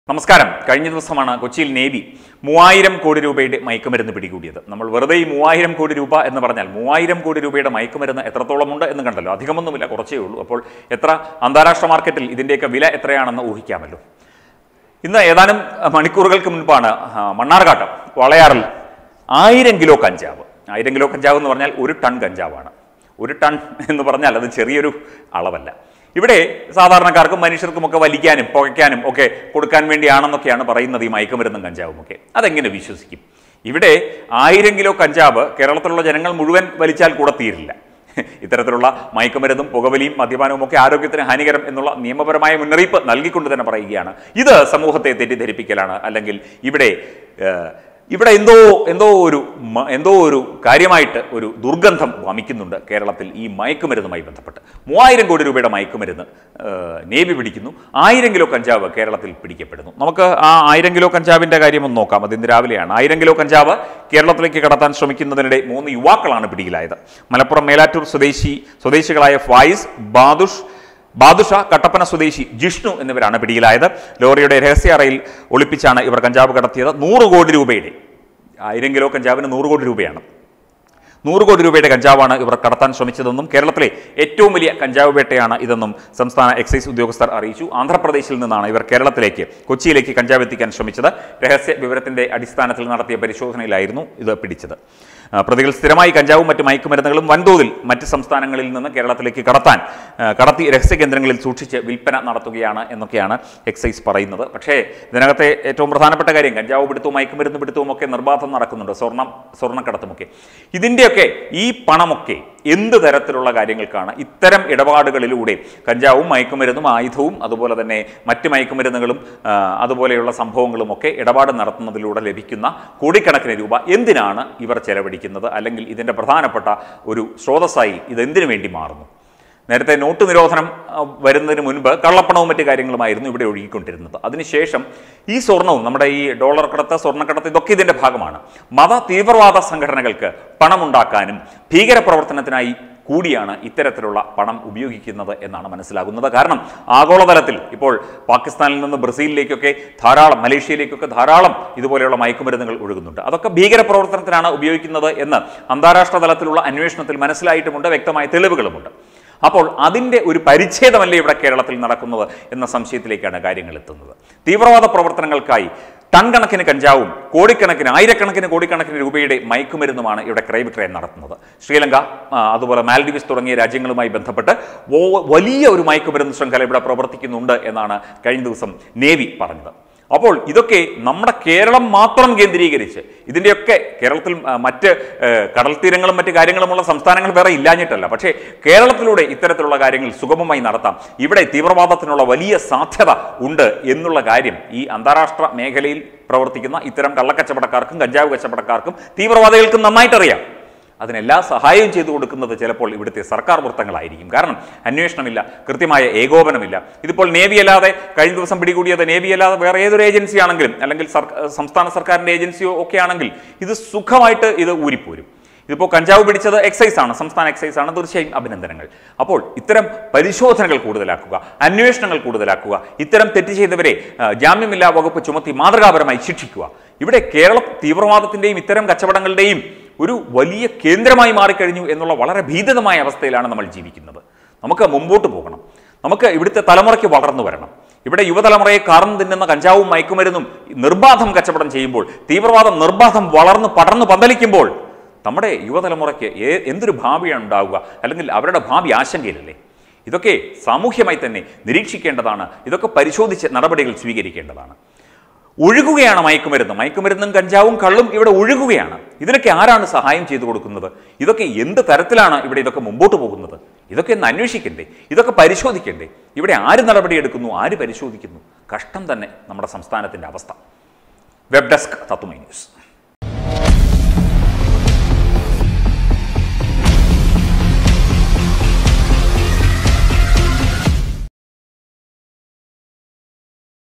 നമസ്കാരം കഴിഞ്ഞ ദിവസമാണ് കൊച്ചിയിൽ നേവി മൂവായിരം കോടി രൂപയുടെ മയക്കുമരുന്ന് പിടികൂടിയത് നമ്മൾ വെറുതെ ഈ മൂവായിരം കോടി രൂപ എന്ന് പറഞ്ഞാൽ മൂവായിരം കോടി രൂപയുടെ മയക്കുമരുന്ന് എത്രത്തോളമുണ്ട് എന്ന് കണ്ടല്ലോ അധികമൊന്നുമില്ല കുറച്ചേ ഉള്ളൂ അപ്പോൾ എത്ര അന്താരാഷ്ട്ര മാർക്കറ്റിൽ ഇതിൻ്റെയൊക്കെ വില എത്രയാണെന്ന് ഊഹിക്കാമല്ലോ ഇന്ന് ഏതാനും മണിക്കൂറുകൾക്ക് മുൻപാണ് ആ, മണ്ണാർക്കാട്ട് വളയാറിൽ ആയിരം കിലോ കഞ്ചാവ് ആയിരം കിലോ കഞ്ചാവ് എന്ന് പറഞ്ഞാൽ ഒരു ടൺ കഞ്ചാവാണ് ഒരു ടൺ എന്ന് പറഞ്ഞാൽ അത് ചെറിയൊരു അളവല്ല ഇവിടെ സാധാരണക്കാർക്കും മനുഷ്യർക്കും ഒക്കെ വലിക്കാനും പുകയ്ക്കാനും ഒക്കെ കൊടുക്കാൻ വേണ്ടിയാണെന്നൊക്കെയാണ് പറയുന്നത് ഈ മയക്കുമരുന്നും കഞ്ചാവും ഒക്കെ അതെങ്ങനെ വിശ്വസിക്കും ഇവിടെ ആയിരം കിലോ കഞ്ചാവ് കേരളത്തിലുള്ള ജനങ്ങൾ മുഴുവൻ വലിച്ചാൽ കൂടെ തീരില്ല ഇത്തരത്തിലുള്ള മയക്കുമരുന്നും പുകവലിയും മദ്യപാനവും ഒക്കെ ആരോഗ്യത്തിന് ഹാനികരം എന്നുള്ള നിയമപരമായ മുന്നറിയിപ്പ് നൽകിക്കൊണ്ട് തന്നെ പറയുകയാണ് ഇത് സമൂഹത്തെ തെറ്റിദ്ധരിപ്പിക്കലാണ് അല്ലെങ്കിൽ ഇവിടെ ഏഹ്, ഇവിടെ എന്തോ എന്തോ ഒരു മ- എന്തോ ഒരു കാര്യമായിട്ട് ഒരു ദുർഗന്ധം വമിക്കുന്നുണ്ട് കേരളത്തിൽ ഈ മയക്കുമരുന്നുമായി ബന്ധപ്പെട്ട് മൂവായിരം കോടി രൂപയുടെ മയക്കുമരുന്ന് ഏഹ്, നേവി പിടിക്കുന്നു ആയിരം കിലോ കഞ്ചാവ് കേരളത്തിൽ പിടിക്കപ്പെടുന്നു നമുക്ക് ആ ആയിരം കിലോ കഞ്ചാവിന്റെ കാര്യം ഒന്ന് നോക്കാം അത് ഇന്ന് രാവിലെയാണ് ആയിരം കിലോ കഞ്ചാവ് കേരളത്തിലേക്ക് കടത്താൻ ശ്രമിക്കുന്നതിനിടെ മൂന്ന് യുവാക്കളാണ് പിടിയിലായത് മലപ്പുറം മേലാറ്റൂർ സ്വദേശി സ്വദേശികളായ ഫായിസ് ബാദുഷ് ബാദുഷ കട്ടപ്പന സ്വദേശി ജിഷ്ണു എന്നിവരാണ് പിടിയിലായത് ലോറിയുടെ രഹസ്യ അറയിൽ ഒളിപ്പിച്ചാണ് ഇവർ കഞ്ചാവ് കടത്തിയത് നൂറ് കോടി രൂപയുടെ ആയിരം കിലോ കഞ്ചാവിന് നൂറ് കോടി രൂപയാണ് നൂറ് കോടി രൂപയുടെ കഞ്ചാവാണ് ഇവർ കടത്താൻ ശ്രമിച്ചതെന്നും കേരളത്തിലെ ഏറ്റവും വലിയ കഞ്ചാവ് വേട്ടയാണ് ഇതെന്നും സംസ്ഥാന എക്സൈസ് ഉദ്യോഗസ്ഥർ അറിയിച്ചു ആന്ധ്രാപ്രദേശിൽ നിന്നാണ് ഇവർ കേരളത്തിലേക്ക് കൊച്ചിയിലേക്ക് കഞ്ചാവ് എത്തിക്കാൻ ശ്രമിച്ചത് രഹസ്യ വിവരത്തിന്റെ അടിസ്ഥാനത്തിൽ നടത്തിയ പരിശോധനയിലായിരുന്നു ഇത് പിടിച്ചത് ആ, പ്രതികൾ സ്ഥിരമായി കഞ്ചാവും മറ്റ് മയക്കുമരുന്നുകളും വൻതോതിൽ മറ്റ് സംസ്ഥാനങ്ങളിൽ നിന്ന് കേരളത്തിലേക്ക് കടത്താൻ ആ, കടത്തി രഹസ്യ കേന്ദ്രങ്ങളിൽ സൂക്ഷിച്ച് വിൽപ്പന നടത്തുകയാണ് എന്നൊക്കെയാണ് എക്സൈസ് പറയുന്നത് പക്ഷേ ഇതിനകത്തെ ഏറ്റവും പ്രധാനപ്പെട്ട കാര്യം കഞ്ചാവ് പിടുത്തവും മയക്കുമരുന്ന് പിടുത്തവും ഒക്കെ നിർബാധം നടക്കുന്നുണ്ട് സ്വർണം സ്വർണ്ണക്കടത്തുമൊക്കെ ഇതിൻ്റെയൊക്കെ ഈ പണമൊക്കെ എന്ത് തരത്തിലുള്ള കാര്യങ്ങൾക്കാണ് ഇത്തരം ഇടപാടുകളിലൂടെ കഞ്ചാവും മയക്കുമരുന്നും ആയുധവും അതുപോലെ തന്നെ മറ്റ് മയക്കുമരുന്നുകളും ആ, അതുപോലെയുള്ള സംഭവങ്ങളും ഒക്കെ ഇടപാട് നടത്തുന്നതിലൂടെ ലഭിക്കുന്ന കോടിക്കണക്കിന് രൂപ എന്തിനാണ് ഇവർ ചെലവഴിക്കുന്നത് അല്ലെങ്കിൽ ഇതിൻ്റെ പ്രധാനപ്പെട്ട ഒരു സ്രോതസ്സായി ഇതെന്തിനു വേണ്ടി മാറുന്നു നേരത്തെ നോട്ട് നിരോധനം ആ, വരുന്നതിന് മുൻപ് കള്ളപ്പണവും മറ്റു കാര്യങ്ങളുമായിരുന്നു ഇവിടെ ഒഴുകിക്കൊണ്ടിരുന്നത് അതിനുശേഷം ഈ സ്വർണവും നമ്മുടെ ഈ ഡോളർ കടത്ത് സ്വർണ്ണക്കടത്ത് ഇതൊക്കെ ഇതിൻ്റെ ഭാഗമാണ് മത തീവ്രവാദ സംഘടനകൾക്ക് പണമുണ്ടാക്കാനും ഭീകരപ്രവർത്തനത്തിനായി കൂടിയാണ് ഇത്തരത്തിലുള്ള പണം ഉപയോഗിക്കുന്നത് എന്നാണ് മനസ്സിലാകുന്നത് കാരണം ആഗോളതലത്തിൽ ഇപ്പോൾ പാകിസ്ഥാനിൽ നിന്ന് ബ്രസീലിലേക്കൊക്കെ ധാരാളം മലേഷ്യയിലേക്കൊക്കെ ധാരാളം ഇതുപോലെയുള്ള മയക്കുമരുന്നുകൾ ഒഴുകുന്നുണ്ട് അതൊക്കെ ഭീകരപ്രവർത്തനത്തിനാണ് ഉപയോഗിക്കുന്നത് എന്ന് അന്താരാഷ്ട്ര തലത്തിലുള്ള അന്വേഷണത്തിൽ മനസ്സിലായിട്ടുമുണ്ട് വ്യക്തമായ തെളിവുകളുമുണ്ട് അപ്പോൾ അതിൻ്റെ ഒരു പരിച്ഛേദമല്ലേ ഇവിടെ കേരളത്തിൽ നടക്കുന്നത് എന്ന സംശയത്തിലേക്കാണ് കാര്യങ്ങൾ എത്തുന്നത് തീവ്രവാദ പ്രവർത്തനങ്ങൾക്കായി ടൺ കണക്കിന് കഞ്ചാവും കോടിക്കണക്കിന് ആയിരക്കണക്കിന് കോടിക്കണക്കിന് രൂപയുടെ മയക്കുമരുന്നുമാണ് ഇവിടെ ക്രയവിക്രയം നടത്തുന്നത് ശ്രീലങ്ക ആ, അതുപോലെ മാൽഡീവ്സ് തുടങ്ങിയ രാജ്യങ്ങളുമായി ബന്ധപ്പെട്ട് വോ- വലിയ ഒരു മയക്കുമരുന്ന് ശൃംഖല ഇവിടെ പ്രവർത്തിക്കുന്നുണ്ട് എന്നാണ് കഴിഞ്ഞ ദിവസം നേവി പറഞ്ഞത് അപ്പോൾ ഇതൊക്കെ നമ്മുടെ കേരളം മാത്രം കേന്ദ്രീകരിച്ച് ഇതിൻ്റെയൊക്കെ കേരളത്തിൽ ആ, മറ്റ് ഏ, കടൽ തീരങ്ങളും മറ്റ് കാര്യങ്ങളുമുള്ള സംസ്ഥാനങ്ങൾ വേറെ ഇല്ലാഞ്ഞിട്ടല്ല പക്ഷേ കേരളത്തിലൂടെ ഇത്തരത്തിലുള്ള കാര്യങ്ങൾ സുഗമമായി നടത്താം ഇവിടെ തീവ്രവാദത്തിനുള്ള വലിയ സാധ്യത ഉണ്ട് എന്നുള്ള കാര്യം ഈ അന്താരാഷ്ട്ര മേഖലയിൽ പ്രവർത്തിക്കുന്ന ഇത്തരം കള്ളക്കച്ചവടക്കാർക്കും കഞ്ചാവ് കച്ചവടക്കാർക്കും തീവ്രവാദികൾക്കും നന്നായിട്ടറിയാം അതിനെല്ലാ സഹായവും ചെയ്തു കൊടുക്കുന്നത് ചിലപ്പോൾ ഇവിടുത്തെ സർക്കാർ വൃത്തങ്ങളായിരിക്കും കാരണം അന്വേഷണമില്ല കൃത്യമായ ഏകോപനമില്ല ഇതിപ്പോൾ നേവി അല്ലാതെ കഴിഞ്ഞ ദിവസം പിടികൂടിയത് നേവി അല്ലാതെ വേറെ ഏതൊരു ഏജൻസി ആണെങ്കിലും അല്ലെങ്കിൽ സർക്ക- സംസ്ഥാന സർക്കാരിൻ്റെ ഏജൻസിയോ ഒക്കെ ആണെങ്കിൽ ഇത് സുഖമായിട്ട് ഇത് ഊരിപ്പോരും ഇതിപ്പോൾ കഞ്ചാവ് പിടിച്ചത് എക്സൈസ് ആണ് സംസ്ഥാന എക്സൈസ് ആണ് തീർച്ചയായും അഭിനന്ദനങ്ങൾ അപ്പോൾ ഇത്തരം പരിശോധനകൾ കൂടുതലാക്കുക അന്വേഷണങ്ങൾ കൂടുതലാക്കുക ഇത്തരം തെറ്റ് ചെയ്തവരെ ആ, ജാമ്യമില്ലാ വകുപ്പ് ചുമത്തി മാതൃകാപരമായി ശിക്ഷിക്കുക ഇവിടെ കേരള തീവ്രവാദത്തിൻ്റെയും ഇത്തരം കച്ചവടങ്ങളുടെയും ഒരു വലിയ കേന്ദ്രമായി മാറിക്കഴിഞ്ഞു എന്നുള്ള വളരെ ഭീതിതമായ അവസ്ഥയിലാണ് നമ്മൾ ജീവിക്കുന്നത് നമുക്ക് മുമ്പോട്ട് പോകണം നമുക്ക് ഇവിടുത്തെ തലമുറയ്ക്ക് വളർന്നു വരണം ഇവിടെ യുവതലമുറയെ കാർന്നു തിന്നുന്ന കഞ്ചാവും മയക്കുമരുന്നും നിർബാധം കച്ചവടം ചെയ്യുമ്പോൾ തീവ്രവാദം നിർബാധം വളർന്ന് പടർന്നു പന്തലിക്കുമ്പോൾ നമ്മുടെ യുവതലമുറയ്ക്ക് ഏ- എന്തൊരു ഭാവിയാണ് ഉണ്ടാവുക അല്ലെങ്കിൽ അവരുടെ ഭാവി ആശങ്കയിലല്ലേ ഇതൊക്കെ സാമൂഹ്യമായി തന്നെ നിരീക്ഷിക്കേണ്ടതാണ് ഇതൊക്കെ പരിശോധിച്ച് നടപടികൾ സ്വീകരിക്കേണ്ടതാണ് ഒഴുകുകയാണ് മയക്കുമരുന്ന് മയക്കുമരുന്നും കഞ്ചാവും കള്ളും ഇവിടെ ഒഴുകുകയാണ് ഇതിനൊക്കെ ആരാണ് സഹായം ചെയ്തു കൊടുക്കുന്നത് ഇതൊക്കെ എന്ത് തരത്തിലാണ് ഇവിടെ ഇതൊക്കെ മുമ്പോട്ട് പോകുന്നത് ഇതൊക്കെ ഒന്ന് അന്വേഷിക്കണ്ടേ ഇതൊക്കെ പരിശോധിക്കണ്ടേ ഇവിടെ ആര് നടപടിയെടുക്കുന്നു ആര് പരിശോധിക്കുന്നു കഷ്ടം തന്നെ നമ്മുടെ സംസ്ഥാനത്തിൻ്റെ അവസ്ഥ വെബ് ഡെസ്ക് തത്തുമൈ ന്യൂസ്